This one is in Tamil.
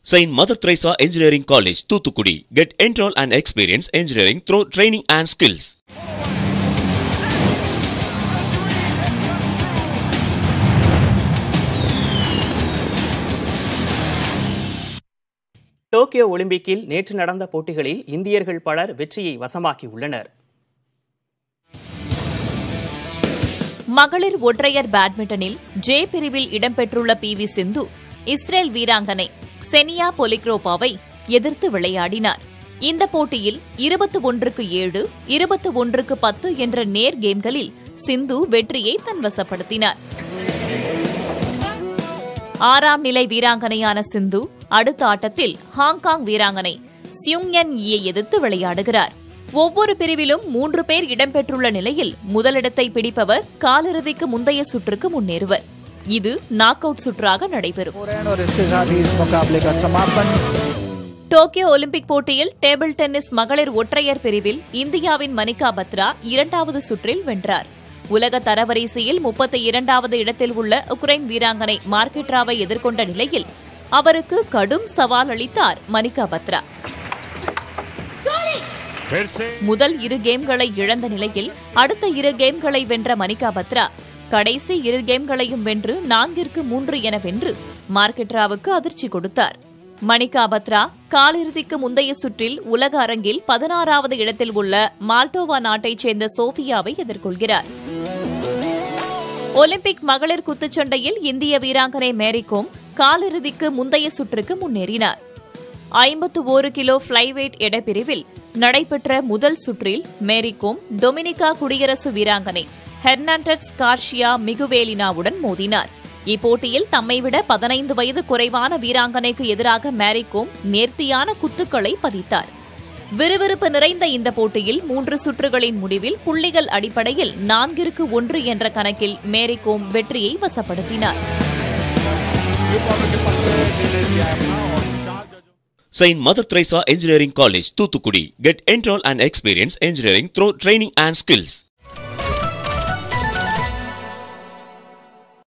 Saint Mother Teresa Engineering College, Toothukudi. Get enroll and experience engineering through training and skills. Tokyo ஒலிம்பிக்கில் நேற்று நடந்த போட்டிகளில் இந்தியர்கள் பலர் வெற்றியை வசமாக்கியுள்ளனர் மகளிர் ஒற்றையர் பேட்மிண்டனில் ஜே பிரிவில் இடம்பெற்றுள்ள பி வி சிந்து இஸ்ரேல் வீராங்கனை செனியா பொலிக்ரோபாவை எதிர்த்து விளையாடினார் இந்த போட்டியில் இருபத்து ஒன்றுக்கு ஏழு இருபத்து ஒன்றுக்கு பத்து என்ற நேர் கேம்களில் சிந்து வெற்றியை தன்வசப்படுத்தினார் ஆறாம் நிலை வீராங்கனையான சிந்து அடுத்த ஆட்டத்தில் ஹாங்காங் வீராங்கனை சியுங்யன் ஈயை எதிர்த்து விளையாடுகிறார் ஒவ்வொரு பிரிவிலும் மூன்று பேர் இடம்பெற்றுள்ள நிலையில் முதலிடத்தை பிடிப்பவர் காலிறுதிக்கு முந்தைய சுற்றுக்கு முன்னேறுவர் இது நாக் அவுட் சுற்றாக நடைபெறும் और इसके साथ ही इस मुकाबले का समापन டோக்கியோ ஒலிம்பிக் போட்டியில் டேபிள் டென்னிஸ் மகளிர் ஒற்றையர் பிரிவில் இந்தியாவின் மணிகா பத்ரா இரண்டாவது சுற்றில் வென்றார் உலக தரவரிசையில் முப்பத்தி இரண்டாவது இடத்தில் உள்ள உக்ரைன் வீராங்கனை மார்க்கெட்ராவை எதிர்கொண்ட நிலையில் அவருக்கு கடும் சவால் அளித்தார் மணிகா பத்ரா முதல் இரு கேம்களை இழந்த நிலையில் அடுத்த இரு கேம்களை வென்ற மணிகா பத்ரா கடைசி இரு கேம்களையும் வென்று நான்கிற்கு மூன்று என வென்று மார்க்கெட்ராவுக்கு அதிர்ச்சி கொடுத்தார் மணிகா பத்ரா காலிறுதிக்கு முந்தைய சுற்றில் உலக அரங்கில் பதினாறாவது இடத்தில் உள்ள மால்டோவா நாட்டைச் சேர்ந்த சோஃபியாவை எதிர்கொள்கிறார் ஒலிம்பிக் மகளிர் குத்துச்சண்டையில் இந்திய வீராங்கனை மேரிகோம் காலிறுதிக்கு முந்தைய சுற்றுக்கு முன்னேறினார் ஐம்பத்து ஒரு கிலோ ஃபிளைவெயிட் எடைப்பிரிவில் நடைபெற்ற முதல் சுற்றில் மேரிகோம் டொமினிகா குடியரசு வீராங்கனை ஹெர்னாண்டஸ் கார்ஷியா மிகுவேலினாவுடன் மோதினார் இப்போட்டியில் தம்மை விட பதினைந்து வயது குறைவான வீராங்கனைக்கு எதிராக மேரிகோம் நேர்த்தியான குத்துக்களை பதித்தார் விறுவிறுப்பு நிறைந்த இந்த போட்டியில் மூன்று சுற்றுகளின் முடிவில் புள்ளிகள் அடிப்படையில் நான்கிற்கு ஒன்று என்ற கணக்கில் மேரிகோம் வெற்றியை வசப்படுத்தினார் Saint Mother Teresa Engineering College, Toothukudi. Get enroll and experience engineering through training and skills.